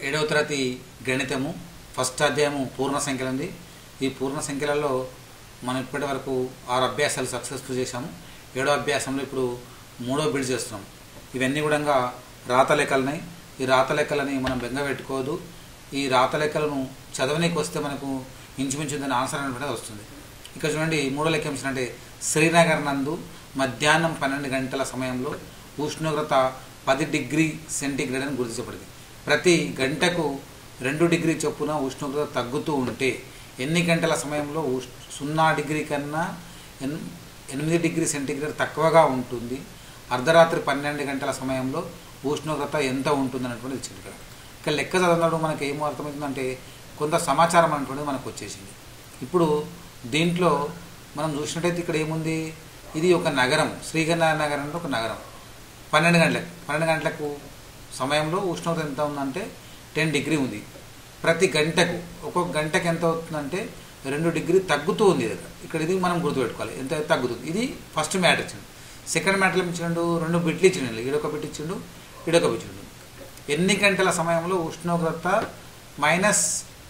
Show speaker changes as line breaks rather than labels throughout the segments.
ఏడవ తరగతి గణితము ఫస్ట్ అధ్యాయము పూర్ణ సంఖ్యలు ఉంది ఈ పూర్ణ సంఖ్యలలో మనం ఇప్పటి వరకు ఆరు అభ్యాసాలు సక్సెస్ఫుల్ చేశాము ఏడో అభ్యాసంలో ఇప్పుడు మూడో బిడ్ చేస్తున్నాం ఇవన్నీ కూడా రాత లెక్కలున్నాయి ఈ రాత లెక్కలని మనం బెంగ పెట్టుకోవద్దు ఈ రాత లెక్కలను చదవనీకి వస్తే మనకు ఇంచుమించు దాని ఆన్సర్ అనేటువంటిది వస్తుంది ఇక్కడ చూడండి మూడో లెక్క ఏమిటి అంటే శ్రీనగర్ నందు మధ్యాహ్నం పన్నెండు గంటల సమయంలో ఉష్ణోగ్రత పది డిగ్రీ సెంటీగ్రేడ్ అని గుర్తించబడింది ప్రతి గంటకు రెండు డిగ్రీ చొప్పున ఉష్ణోగ్రత తగ్గుతూ ఉంటే ఎన్ని గంటల సమయంలో ఉష్ సున్నా డిగ్రీ కన్నా ఎన్ ఎనిమిది డిగ్రీ సెంటీగ్రేడ్ తక్కువగా ఉంటుంది అర్ధరాత్రి పన్నెండు గంటల సమయంలో ఉష్ణోగ్రత ఎంత ఉంటుంది అన్నటువంటిది ఇచ్చింది ఇక్కడ ఇక్కడ లెక్క చదివినప్పుడు మనకి ఏమో అర్థమవుతుందంటే కొంత సమాచారం అనేటువంటిది మనకు వచ్చేసింది ఇప్పుడు దీంట్లో మనం చూసినట్టయితే ఇక్కడ ఏముంది ఇది ఒక నగరం శ్రీగంధ నగరం అంటే ఒక నగరం పన్నెండు గంటలకు పన్నెండు గంటలకు సమయంలో ఉష్ణోగ్రత ఎంత ఉందంటే టెన్ డిగ్రీ ఉంది ప్రతి గంటకు ఒక్కొక్క గంటకు ఎంత అవుతుందంటే రెండు డిగ్రీ తగ్గుతూ ఉంది ఇది ఇక్కడ ఇది మనం గుర్తుపెట్టుకోవాలి ఎంత తగ్గుతుంది ఇది ఫస్ట్ మ్యాటర్ ఇచ్చిండు సెకండ్ మ్యాటర్ ఇచ్చిండు రెండు బిట్లు ఇచ్చిండు ఈడొక బిట్ ఇచ్చిండు ఈడొక బిట్ ఇచ్చిండు ఎన్ని గంటల సమయంలో ఉష్ణోగ్రత మైనస్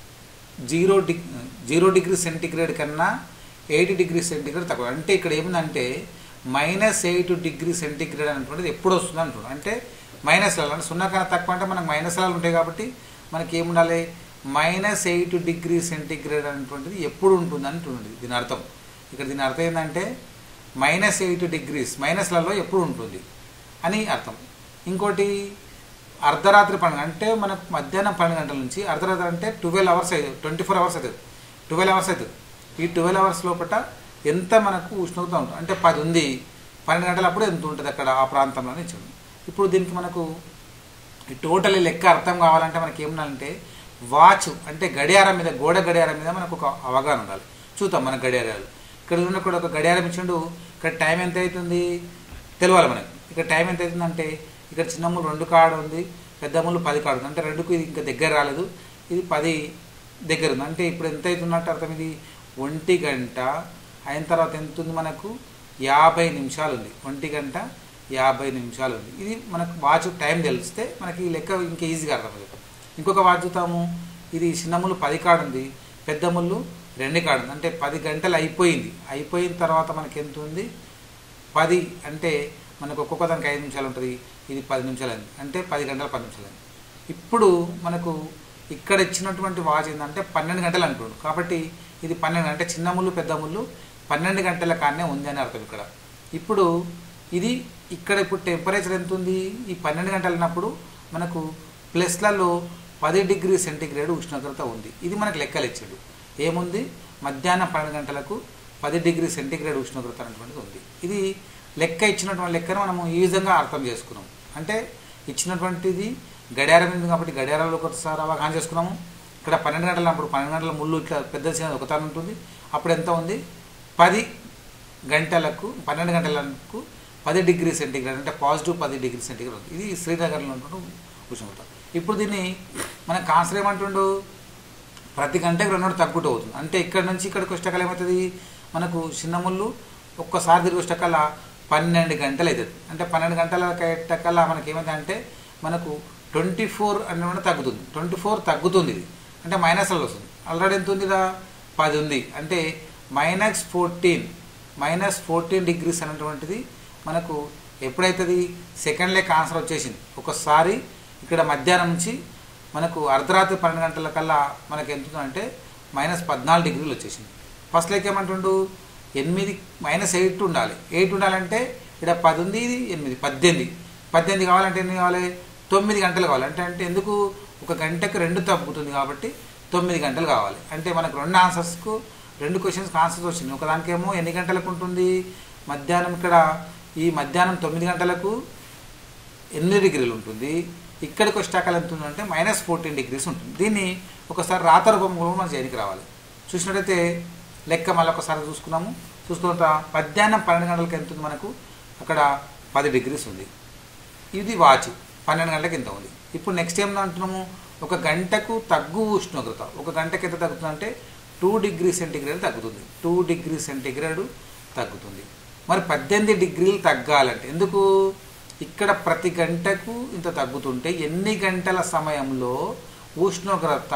జీరో డిగ్ జీరో డిగ్రీ సెంటీగ్రేడ్ కన్నా ఎయిటీ డిగ్రీ సెంటీగ్రేడ్ తక్కువ అంటే ఇక్కడ ఏముందంటే మైనస్ ఎయిట్ డిగ్రీ సెంటీగ్రేడ్ అనేటువంటిది ఎప్పుడు వస్తుంది అంటున్నాడు అంటే మైనస్లలో అంటే సున్నా కన్నా తక్కువ అంటే మనకు మైనస్లలో ఉంటాయి కాబట్టి మనకి ఏముండాలి మైనస్ ఎయిట్ డిగ్రీ సెంటీగ్రేడ్ అనేటువంటిది ఎప్పుడు ఉంటుంది అంటుంది దీని అర్థం ఇక్కడ దీని అర్థం ఏంటంటే మైనస్ ఎయిట్ డిగ్రీస్ మైనస్లలో ఎప్పుడు ఉంటుంది అని అర్థం ఇంకోటి అర్ధరాత్రి పన్నెండు అంటే మనకు మధ్యాహ్నం పన్నెండు గంటల నుంచి అర్ధరాత్రి అంటే ట్వెల్వ్ అవర్స్ అవుతుంది ట్వంటీ ఫోర్ అవర్స్ అవుతుంది ట్వెల్వ్ అవర్స్ అవుతుంది ఈ ట్వెల్వ్ అవర్స్ లోపల ఎంత మనకు ఉష్ణోగ్రత ఉంటుంది అంటే పది ఉంది పన్నెండు గంటలప్పుడు ఎంత ఉంటుంది అక్కడ ఆ ప్రాంతంలోనే ఇచ్చాడు ఇప్పుడు దీనికి మనకు ఈ టోటల్ లెక్క అర్థం కావాలంటే మనకి ఏమన్నాలంటే వాచ్ అంటే గడియారం మీద గోడ గడియారం మీద మనకు ఒక అవగాహన ఉండాలి చూద్దాం మన గడియారాలు ఇక్కడ ఉన్నప్పుడు ఒక గడియారం ఇచ్చిండు ఇక్కడ టైం ఎంత అవుతుంది తెలియాలి మనకి ఇక్కడ టైం ఎంత అవుతుందంటే ఇక్కడ చిన్న ముళ్ళు రెండు కాడు ఉంది పెద్ద ముళ్ళు పది కాడు ఉంది అంటే రెండుకు ఇది ఇంకా దగ్గర రాలేదు ఇది పది దగ్గర ఉంది అంటే ఇప్పుడు ఎంత అవుతున్నట్టు అర్థం ఇది ఒంటి గంట అయిన తర్వాత ఎంత ఉంది మనకు యాభై నిమిషాలు ఉంది ఒంటి గంట యాభై నిమిషాలు ఉంది ఇది మనకు వాచ్ టైం తెలిస్తే మనకి ఈ లెక్క ఇంకా ఈజీగా అర్థమవుతుంది ఇంకొక వాచ్ చూస్తాము ఇది చిన్న ముళ్ళు పది కాడు ఉంది పెద్ద ముళ్ళు రెండు కాడు ఉంది అంటే పది గంటలు అయిపోయింది అయిపోయిన తర్వాత మనకి ఎంత ఉంది పది అంటే మనకు ఒక్కొక్క దానికి ఐదు నిమిషాలు ఉంటుంది ఇది పది నిమిషాలు అయింది అంటే పది గంటల పది నిమిషాలు అయింది ఇప్పుడు మనకు ఇక్కడ ఇచ్చినటువంటి వాచ్ ఏంటంటే పన్నెండు గంటలు అనుకోండి కాబట్టి ఇది పన్నెండు అంటే చిన్న ముళ్ళు పెద్ద ముళ్ళు పన్నెండు గంటల కానే ఉంది అని అర్థం ఇక్కడ ఇప్పుడు ఇది ఇక్కడ ఇప్పుడు టెంపరేచర్ ఎంత ఉంది ఈ పన్నెండు గంటలు అన్నప్పుడు మనకు ప్లస్లలో పది డిగ్రీ సెంటీగ్రేడ్ ఉష్ణోగ్రత ఉంది ఇది మనకు లెక్కలు ఇచ్చాడు ఏముంది మధ్యాహ్నం పన్నెండు గంటలకు పది డిగ్రీ సెంటీగ్రేడ్ ఉష్ణోగ్రత అనేటువంటిది ఉంది ఇది లెక్క ఇచ్చినటువంటి లెక్కను మనము ఈ విధంగా అర్థం చేసుకున్నాం అంటే ఇచ్చినటువంటిది గడియారం ఉంది కాబట్టి గడియారంలో ఒకసారి అవగాహన చేసుకున్నాము ఇక్కడ పన్నెండు గంటల అప్పుడు పన్నెండు గంటల ముళ్ళు ఇట్లా పెద్ద చిన్నది ఒకతాను ఉంటుంది అప్పుడు ఎంత ఉంది పది గంటలకు పన్నెండు గంటలకు పది డిగ్రీ సెంటీగ్రేడ్ అంటే పాజిటివ్ పది డిగ్రీ సెంటీగ్రేడ్ ఉంది ఇది శ్రీనగర్లో ఉన్నటువంటి ఉష్ణోగ్రత ఇప్పుడు దీన్ని మన కాన్సర్ ఏమంటుండు ప్రతి గంటకు రెండు తగ్గుతూ అవుతుంది అంటే ఇక్కడ నుంచి ఇక్కడికి వచ్చేకల్ ఏమవుతుంది మనకు చిన్న ముళ్ళు ఒక్కసారి తిరిగి వచ్చేకల్లా పన్నెండు గంటలు అవుతుంది అంటే పన్నెండు గంటల కల్లా మనకి ఏమైంది అంటే మనకు ట్వంటీ ఫోర్ అనేది తగ్గుతుంది ట్వంటీ ఫోర్ తగ్గుతుంది ఇది అంటే మైనస్లో వస్తుంది ఆల్రెడీ ఎంత ఉందిదా పది ఉంది అంటే minus fourteen minus fourteen degrees అనేటువంటిది మనకు ఎప్పుడైతుంది సెకండ్ లెక్క ఆన్సర్ వచ్చేసింది ఒకసారి ఇక్కడ మధ్యాహ్నం నుంచి మనకు అర్ధరాత్రి పన్నెండు గంటల కల్లా మనకి ఎంత అంటే మైనస్ పద్నాలుగు డిగ్రీలు వచ్చేసింది ఫస్ట్ లెక్క ఏమంటుండు ఎనిమిది మైనస్ ఎయిట్ ఉండాలి ఎయిట్ ఉండాలంటే ఇక్కడ పది ఉంది ఇది ఎనిమిది పద్దెనిమిది పద్దెనిమిది కావాలంటే ఎన్ని కావాలి తొమ్మిది గంటలు కావాలి అంటే అంటే ఎందుకు ఒక గంటకు రెండు తగ్గుతుంది కాబట్టి తొమ్మిది గంటలు కావాలి అంటే మనకు రెండు ఆన్సర్స్కు రెండు క్వశ్చన్స్కి ఆన్సర్స్ వచ్చింది ఒకదానికేమో ఎన్ని గంటలకు ఉంటుంది మధ్యాహ్నం ఇక్కడ ఈ మధ్యాహ్నం తొమ్మిది గంటలకు ఎనిమిది డిగ్రీలు ఉంటుంది ఇక్కడికి వచ్చాకలు ఎంత ఉందంటే మైనస్ ఫోర్టీన్ డిగ్రీస్ ఉంటుంది దీన్ని ఒకసారి రాత రూపంలో మనం చేయడానికి రావాలి చూసినట్టయితే లెక్క మళ్ళీ ఒకసారి చూసుకున్నాము చూసుకున్న మధ్యాహ్నం పన్నెండు గంటలకు ఎంత ఉంది మనకు అక్కడ పది డిగ్రీస్ ఉంది ఇది వాచ్ పన్నెండు గంటలకు ఎంత ఉంది ఇప్పుడు నెక్స్ట్ ఏం అంటున్నాము ఒక గంటకు తగ్గు ఉష్ణోగ్రత ఒక గంటకి ఎంత తగ్గుతుంది అంటే టూ డిగ్రీ సెంటీగ్రేడ్ తగ్గుతుంది టూ డిగ్రీ సెంటీగ్రేడ్ తగ్గుతుంది మరి పద్దెనిమిది డిగ్రీలు తగ్గాలంటే ఎందుకు ఇక్కడ ప్రతి గంటకు ఇంత తగ్గుతుంటే ఎన్ని గంటల సమయంలో ఉష్ణోగ్రత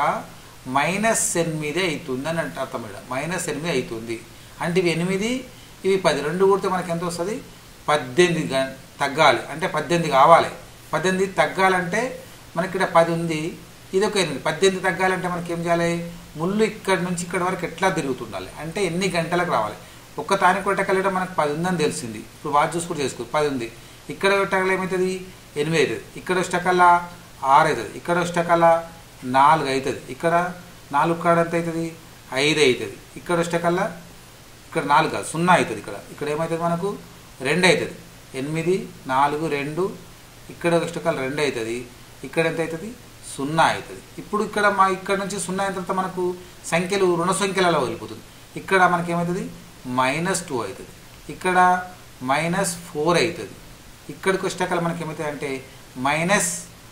మైనస్ ఎనిమిది అవుతుంది అని అంటే అర్థం ఇక్కడ మైనస్ ఎనిమిది అవుతుంది అంటే ఇవి ఎనిమిది ఇవి పది రెండు కూడితే మనకి ఎంత వస్తుంది పద్దెనిమిది గం- తగ్గాలి అంటే పద్దెనిమిది కావాలి పద్దెనిమిది తగ్గాలంటే మనకి ఇక్కడ పది ఉంది ఇది ఒక ఎనిమిది పద్దెనిమిది తగ్గాలంటే మనకి ఏం చేయాలి ముళ్ళు ఇక్కడ నుంచి ఇక్కడ వరకు ఎట్లా తిరుగుతుండాలి అంటే ఎన్ని గంటలకు రావాలి ఒక్క తాని కొట్టగలిగితే మనకు పది ఉందని తెలిసింది ఇప్పుడు వాచ్ చూసుకుంటూ చేసుకో పది ఉంది ఇక్కడ కొట్టగల ఏమవుతుంది ఎనిమిది అవుతుంది ఇక్కడ వచ్చేకల్లా ఆరు అవుతుంది ఇక్కడ వచ్చేకల్లా నాలుగు అవుతుంది ఇక్కడ నాలుగు కాడ ఎంత అవుతుంది ఐదు అవుతుంది ఇక్కడ వచ్చేకల్లా ఇక్కడ నాలుగు కాదు సున్నా అవుతుంది ఇక్కడ ఇక్కడ ఏమవుతుంది మనకు రెండు అవుతుంది ఎనిమిది నాలుగు రెండు ఇక్కడ ఇష్టకాలు రెండు అవుతుంది ఇక్కడ ఎంత అవుతుంది సున్నా అవుతుంది ఇప్పుడు ఇక్కడ మా ఇక్కడ నుంచి సున్నా అయిన తర్వాత మనకు సంఖ్యలు రుణ సంఖ్యలలో వెళ్ళిపోతుంది ఇక్కడ మనకి ఏమవుతుంది మైనస్ టూ అవుతుంది ఇక్కడ మైనస్ ఫోర్ అవుతుంది ఇక్కడికి వచ్చేకాల మనకి ఏమవుతుంది అంటే మైనస్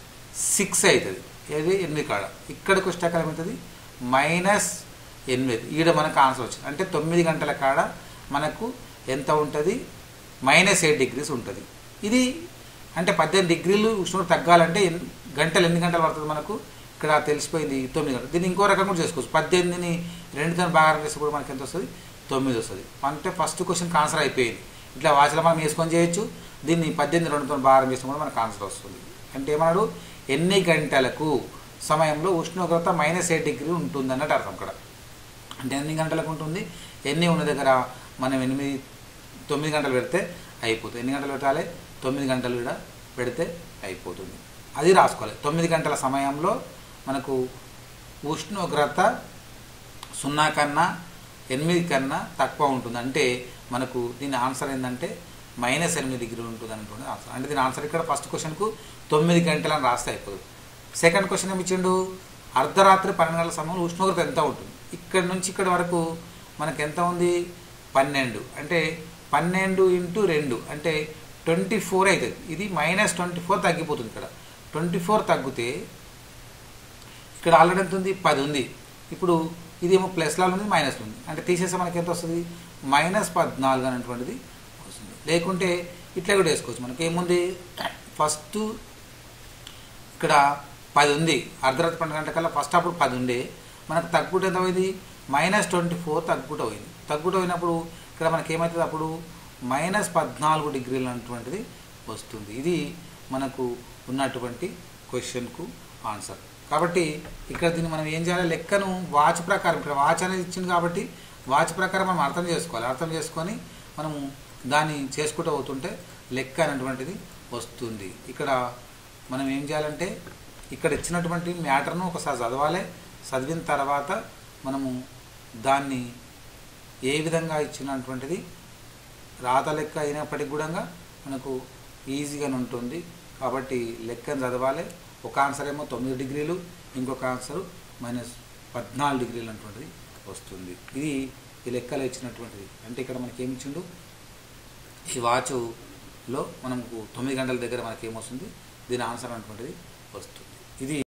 సిక్స్ అవుతుంది ఏది ఎనిమిది కాడ ఇక్కడికి వచ్చేకాల ఏమవుతుంది మైనస్ ఎనిమిది ఈడ మనకు ఆన్సర్ వచ్చింది అంటే తొమ్మిది గంటల కాడ మనకు ఎంత ఉంటుంది మైనస్ ఎయిట్ డిగ్రీస్ ఉంటుంది ఇది అంటే పద్దెనిమిది డిగ్రీలు ఉష్ణోగ్రత తగ్గాలంటే ఎన్ని గంటలు ఎన్ని గంటలు పడుతుంది మనకు ఇక్కడ తెలిసిపోయింది తొమ్మిది గంటలు దీన్ని ఇంకో రకం కూడా చేసుకోవచ్చు పద్దెనిమిదిని రెండుతో బాగా చేస్తే కూడా మనకి ఎంత వస్తుంది తొమ్మిది వస్తుంది అంటే ఫస్ట్ క్వశ్చన్కి ఆన్సర్ అయిపోయింది ఇట్లా వాచ్లో మనం వేసుకొని చేయొచ్చు దీన్ని పద్దెనిమిది రెండుతో భారం చేస్తే కూడా మనకు ఆన్సర్ వస్తుంది అంటే ఏమన్నాడు ఎన్ని గంటలకు సమయంలో ఉష్ణోగ్రత మైనస్ ఎయిట్ డిగ్రీ ఉంటుంది అన్నట్టు అర్థం ఇక్కడ అంటే ఎన్ని గంటలకు ఉంటుంది ఎన్ని ఉన్న దగ్గర మనం ఎనిమిది తొమ్మిది గంటలు పెడితే అయిపోతుంది ఎన్ని గంటలు పెట్టాలి తొమ్మిది గంటలు కూడా పెడితే అయిపోతుంది అది రాసుకోవాలి తొమ్మిది గంటల సమయంలో మనకు ఉష్ణోగ్రత సున్నా కన్నా ఎనిమిది కన్నా తక్కువ ఉంటుంది అంటే మనకు దీని ఆన్సర్ ఏంటంటే మైనస్ ఎనిమిది డిగ్రీ ఉంటుంది అనేటువంటి ఆన్సర్ అంటే దీని ఆన్సర్ ఇక్కడ ఫస్ట్ క్వశ్చన్కు తొమ్మిది గంటలని రాస్తే అయిపోతుంది సెకండ్ క్వశ్చన్ ఏమి ఇచ్చిండు అర్ధరాత్రి పన్నెండు గంటల సమయంలో ఉష్ణోగ్రత ఎంత ఉంటుంది ఇక్కడ నుంచి ఇక్కడ వరకు మనకు ఎంత ఉంది పన్నెండు అంటే పన్నెండు ఇంటూ రెండు అంటే ట్వంటీ ఫోర్ అవుతుంది ఇది మైనస్ ట్వంటీ ఫోర్ తగ్గిపోతుంది ఇక్కడ ట్వంటీ ఫోర్ తగ్గితే ఇక్కడ ఆల్రెడీ ఎంత ఉంది పది ఉంది ఇప్పుడు ఇదేమో ప్లస్లో ఉంది మైనస్ ఉంది అంటే తీసేస్తే మనకి ఎంత వస్తుంది మైనస్ పద్నాలుగు అనేటువంటిది వస్తుంది లేకుంటే ఇట్లా కూడా వేసుకోవచ్చు మనకి ఏముంది ఫస్ట్ ఇక్కడ పది ఉంది అర్ధరాత్రి పన్నెండు గంటల కల్లా ఫస్ట్ అప్పుడు పది ఉండే మనకు తగ్గుట ఎంత పోయింది మైనస్ ట్వంటీ ఫోర్ తగ్గుట పోయింది తగ్గుట పోయినప్పుడు ఇక్కడ మనకి ఏమవుతుంది అప్పుడు మైనస్ పద్నాలుగు డిగ్రీలు అన్నటువంటిది వస్తుంది ఇది మనకు ఉన్నటువంటి క్వశ్చన్కు ఆన్సర్ కాబట్టి ఇక్కడ దీన్ని మనం ఏం చేయాలి లెక్కను వాచ్ ప్రకారం ఇక్కడ వాచ్ అనేది ఇచ్చింది కాబట్టి వాచ్ ప్రకారం మనం అర్థం చేసుకోవాలి అర్థం చేసుకొని మనము దాన్ని చేసుకుంటూ అవుతుంటే లెక్క అనేటువంటిది వస్తుంది ఇక్కడ మనం ఏం చేయాలంటే ఇక్కడ ఇచ్చినటువంటి మ్యాటర్ను ఒకసారి చదవాలి చదివిన తర్వాత మనము దాన్ని ఏ విధంగా ఇచ్చినటువంటిది రాత లెక్క అయినప్పటికి కూడా మనకు ఈజీగానే ఉంటుంది కాబట్టి లెక్కను చదవాలి ఒక ఆన్సర్ ఏమో తొమ్మిది డిగ్రీలు ఇంకొక ఆన్సర్ మైనస్ పద్నాలుగు డిగ్రీలు అటువంటిది వస్తుంది ఇది ఈ లెక్కలో ఇచ్చినటువంటిది అంటే ఇక్కడ మనకి ఏమి ఇచ్చిండు ఈ వాచ్లో మనకు తొమ్మిది గంటల దగ్గర మనకి ఏమొస్తుంది దీని ఆన్సర్ అటువంటిది వస్తుంది ఇది